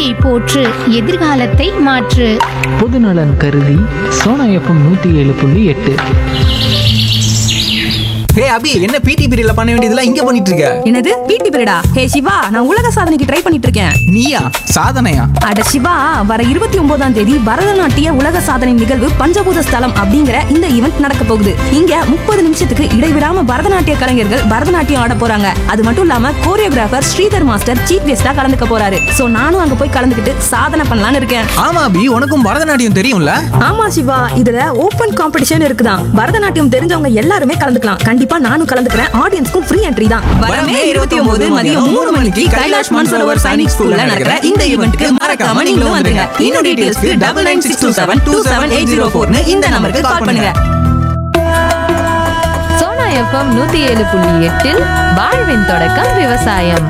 போற்று எதிர்காலத்தை மாற்று பொதுநலன் கருதி சோனா எஃப்எம் நூற்றி ஏழு புள்ளி எட்டு ஹே அபி என்ன பிடி பீரியட்ல பண்ண வேண்டியதெல்லாம் இங்க பண்ணிட்டு இருக்க என்னது பிடி பீரியடா ஹே சிவா நான் உலக சாதனைக்கு ட்ரை பண்ணிட்டு இருக்கேன் நீயா சாதனையா அட சிவா வர இருபத்தி ஒன்பதாம் தேதி பரதநாட்டிய உலக சாதனை நிகழ்வு பஞ்சபூத ஸ்தலம் அப்படிங்கிற இந்த ஈவெண்ட் நடக்க போகுது இங்க முப்பது நிமிஷத்துக்கு இடைவிடாம பரதநாட்டிய கலைஞர்கள் பரதநாட்டியம் ஆட போறாங்க அது மட்டும் இல்லாம கோரியோகிராஃபர் ஸ்ரீதர் மாஸ்டர் சீஃப் கெஸ்டா கலந்துக்க போறாரு சோ நானும் அங்க போய் கலந்துக்கிட்டு சாதனை பண்ணலாம்னு இருக்கேன் ஆமா அபி உனக்கும் பரதநாட்டியம் தெரியும்ல ஆமா சிவா இதுல ஓபன் காம்படிஷன் இருக்குதான் பரதநாட்டியம் தெரிஞ்சவங்க எல்லாருமே கலந்துக்கலாம் கண்டிப்பா நானும் கலந்துக்கிறேன் ஆடியன்ஸ்க்கும் ஃப்ரீ என்ட்ரி தான் வரமே இருபத்தி ஒன்பது மதியம் மூணு மணிக்கு கைலாஷ் மான்சரோவர் சைனிக் ஸ்கூல்ல நடக்கிற இந்த ஈவெண்ட்க்கு மறக்காம நீங்களும் வந்துருங்க இன்னும் டீடைல்ஸ்க்கு double nine six two seven two seven eight zero ஃபோர்னு இந்த நம்பருக்கு கால் பண்ணுங்க சோனா எஃப்எம் நூத்தி ஏழு புள்ளி எட்டில் வாழ்வின் தொடக்கம் விவசாயம்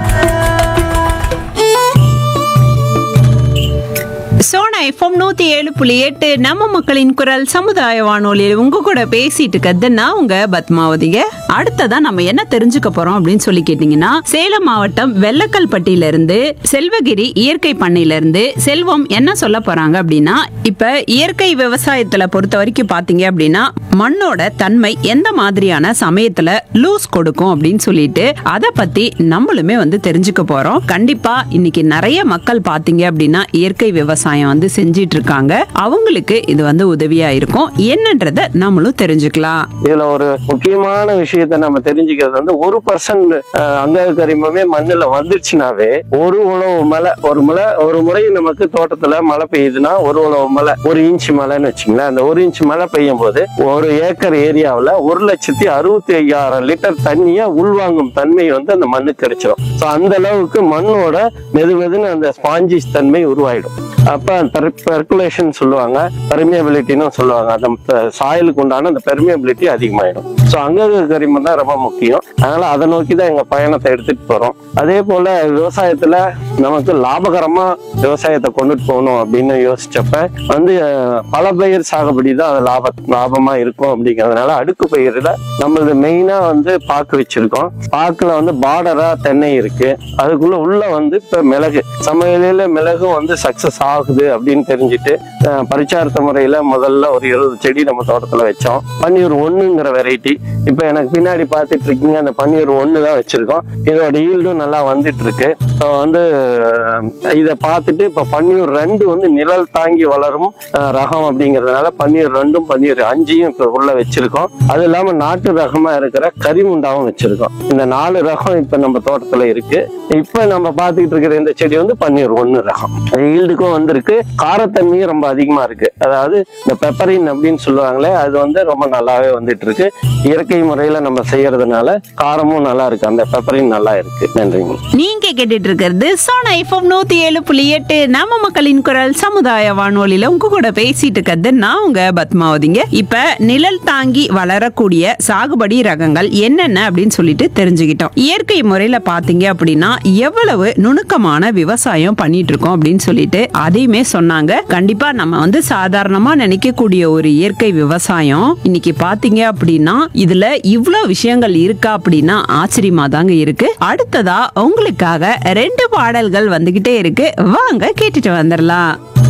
சோனா எஃப்எம் நூத்தி ஏழு புள்ளி எட்டு நம்ம மக்களின் குரல் சமுதாய வானொலியில் உங்க கூட பேசிட்டு இருக்கிறது நான் உங்க பத்மாவதிங்க அடுத்ததா நம்ம என்ன தெரிஞ்சுக்க போறோம் அப்படின்னு சொல்லி கேட்டீங்கன்னா சேலம் மாவட்டம் வெள்ளக்கல்பட்டியில இருந்து செல்வகிரி இயற்கை பண்ணையில இருந்து செல்வம் என்ன சொல்ல போறாங்க அப்படின்னா இப்ப இயற்கை விவசாயத்துல பொறுத்த வரைக்கும் பாத்தீங்க அப்படின்னா மண்ணோட தன்மை எந்த மாதிரியான சமயத்துல லூஸ் கொடுக்கும் அப்படின்னு சொல்லிட்டு அதை பத்தி நம்மளுமே வந்து தெரிஞ்சுக்க போறோம் கண்டிப்பா இன்னைக்கு நிறைய மக்கள் பாத்தீங்க அப்படின்னா இயற்கை விவசாயம் வந்து செஞ்சிட்டு இருக்காங்க அவங்களுக்கு இது வந்து உதவியா இருக்கும் என்னன்றத நம்மளும் தெரிஞ்சுக்கலாம் இதுல ஒரு முக்கியமான விஷயத்த நம்ம தெரிஞ்சுக்கிறது வந்து ஒரு பர்சன்ட் அங்க கரிமமே மண்ணுல வந்துருச்சுனாவே ஒரு உழவு மழை ஒரு மழை ஒரு முறை நமக்கு தோட்டத்துல மழை பெய்யுதுன்னா ஒரு உழவு மழை ஒரு இன்ச் மழைன்னு வச்சுங்களேன் அந்த ஒரு இன்ச் மழை பெய்யும் போது ஒரு ஏக்கர் ஏரியாவுல ஒரு லட்சத்தி அறுபத்தி ஐயாயிரம் லிட்டர் தண்ணிய உள்வாங்கும் தன்மை வந்து அந்த மண்ணுக்கு கிடைச்சிடும் ஸோ அந்த அளவுக்கு மண்ணோட மெது மெதுன்னு அந்த ஸ்பாஞ்சிஸ் தன்மை உருவாயிடும் அப்ப பெர்குலேஷன் சொல்லுவாங்க பெர்மியபிலிட்டின்னு சொல்லுவாங்க அந்த சாயலுக்கு உண்டான அந்த பெர்மியபிலிட்டி அதிகமாயிடும் ஸோ அங்க கரிமம் தான் ரொம்ப முக்கியம் அதனால அதை நோக்கி தான் எங்க பயணத்தை எடுத்துட்டு போறோம் அதே போல விவசாயத்துல நமக்கு லாபகரமா விவசாயத்தை கொண்டுட்டு போகணும் அப்படின்னு யோசிச்சப்ப வந்து அஹ், பல பயிர் சாகுபடி தான் அது லாப லாபமா இருக்கும் அப்படிங்கிறதுனால அடுக்கு பயிரில் நம்மளது மெயினா வந்து பாக்கு வச்சிருக்கோம் பாக்குல வந்து பார்டரா தென்னை இருக்கு அதுக்குள்ள உள்ள வந்து இப்ப மிளகு சமையலில மிளகும் வந்து சக்சஸ் ஆகுது அப்படின்னு தெரிஞ்சுட்டு அஹ், பரிச்சார்த்த முறையில முதல்ல ஒரு இருபது செடி நம்ம தோட்டத்துல வச்சோம் பன்னீர் ஒண்ணுங்கிற வெரைட்டி இப்ப எனக்கு பின்னாடி பார்த்துட்டு இருக்கீங்க அந்த பன்னீர் ஒண்ணு தான் வச்சிருக்கோம் இதோட ஈல்டும் நல்லா வந்துட்டு இருக்கு So வந்து அஹ், இதை பார்த்துட்டு இப்ப பன்னீர் ரெண்டு வந்து நிழல் தாங்கி வளரும் அஹ், ரகம் அப்படிங்கிறதுனால பன்னீர் ரெண்டும் பன்னீர் அஞ்சையும் இப்ப உள்ள வச்சிருக்கோம் அது இல்லாம நாட்டு ரகமா இருக்கிற கரிமுண்டாவும் வச்சிருக்கோம் இந்த நாலு ரகம் இப்ப நம்ம தோட்டத்துல இருக்கு இப்ப நம்ம பார்த்துக்கிட்டு இருக்கிற இந்த செடி வந்து பன்னீர் ஒண்ணு ரகம் ஈல்டுக்கும் வந்திருக்கு காரத்தன்மையும் ரொம்ப அதிகமா இருக்கு அதாவது இந்த பெப்பரின் அப்படின்னு சொல்லுவாங்களே அது வந்து ரொம்ப நல்லாவே வந்துட்டு இருக்கு இயற்கை முறையில நம்ம செய்யறதுனால காரமும் நல்லா இருக்கு அந்த பெப்பரின் நல்லா இருக்கு நன்றிங்க நீங்க கேட்டுட்டு இருக்கிறது சோனா எஃப்எம் நூத்தி ஏழு புள்ளி எட்டு நம்ம மக்களின் குரல் சமுதாய வானொலியில உங்க கூட பேசிட்டு இருக்கிறது நான் உங்க பத்மாவதிங்க இப்ப நிழல் தாங்கி வளரக்கூடிய சாகுபடி ரகங்கள் என்னென்ன அப்படின்னு சொல்லிட்டு தெரிஞ்சுக்கிட்டோம் இயற்கை முறையில பாத்தீங்க அப்படின்னா எவ்வளவு நுணுக்கமான விவசாயம் பண்ணிட்டு இருக்கோம் அப்படின்னு சொல்லிட்டு அதையுமே சொன்னாங்க கண்டிப்பா நம்ம வந்து சாதாரணமா நினைக்கக்கூடிய ஒரு இயற்கை விவசாயம் இன்னைக்கு பாத்தீங்க அப்படின்னா இதுல இவ்ளோ விஷயங்கள் இருக்கா அப்படின்னா ஆச்சரியமா தாங்க இருக்கு அடுத்ததா உங்களுக்காக ரெண்டு பாடல்கள் வந்துகிட்டே இருக்கு வாங்க கேட்டுட்டு வந்துடலாம்